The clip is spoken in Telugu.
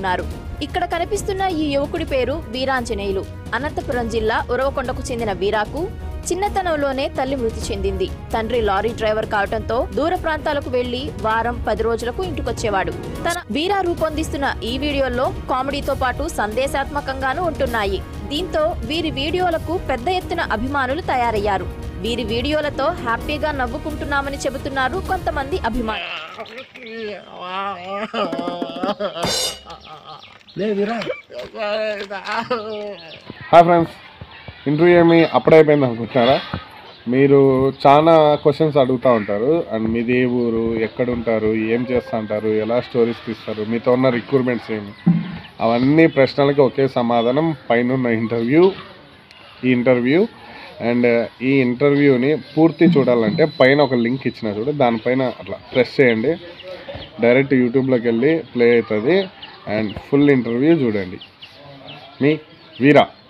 ఉన్నారు ఇక్కడ కనిపిస్తున్న ఈ యువకుడి పేరు వీరాంజనేయులు అనంతపురం జిల్లా ఉరవకొండకు చెందిన వీరాకు చిన్నతనంలోనే తల్లి మృతి చెందింది తండ్రి లారీ డ్రైవర్ కావడంతో దూర ప్రాంతాలకు వెళ్లి వారం పది రోజులకు ఇంటికొచ్చేవాడు తన వీరా రూపొందిస్తున్న ఈ వీడియోల్లో కామెడీతో పాటు సందేశాత్మకంగానూ ఉంటున్నాయి దీంతో వీరి వీడియోలకు పెద్ద ఎత్తున అభిమానులు తయారయ్యారు వీరి వీడియోలతో హ్యాపీగా నవ్వుకుంటున్నామని చెబుతున్నారు కొంతమంది అభిమానులు లే వీరా హాయ్ ఫ్రెండ్స్ ఇంటర్వ్యూ ఏమి అప్పుడైపోయింది అనుకుంటున్నారా మీరు చాలా క్వశ్చన్స్ అడుగుతూ ఉంటారు అండ్ మీది ఏ ఊరు ఎక్కడ ఉంటారు ఏం చేస్తూ ఉంటారు ఎలా స్టోరీస్ తీస్తారు మీతో ఉన్న రిక్రూట్మెంట్స్ ఏమి అవన్నీ ప్రశ్నలకి ఒకే సమాధానం పైన ఉన్న ఇంటర్వ్యూ ఈ ఇంటర్వ్యూ అండ్ ఈ ఇంటర్వ్యూని పూర్తి చూడాలంటే పైన ఒక లింక్ ఇచ్చిన చూడు దానిపైన అట్లా ప్రెస్ చేయండి డైరెక్ట్ యూట్యూబ్లోకి వెళ్ళి ప్లే అవుతుంది అండ్ ఫుల్ ఇంటర్వ్యూ చూడండి మీ వీరా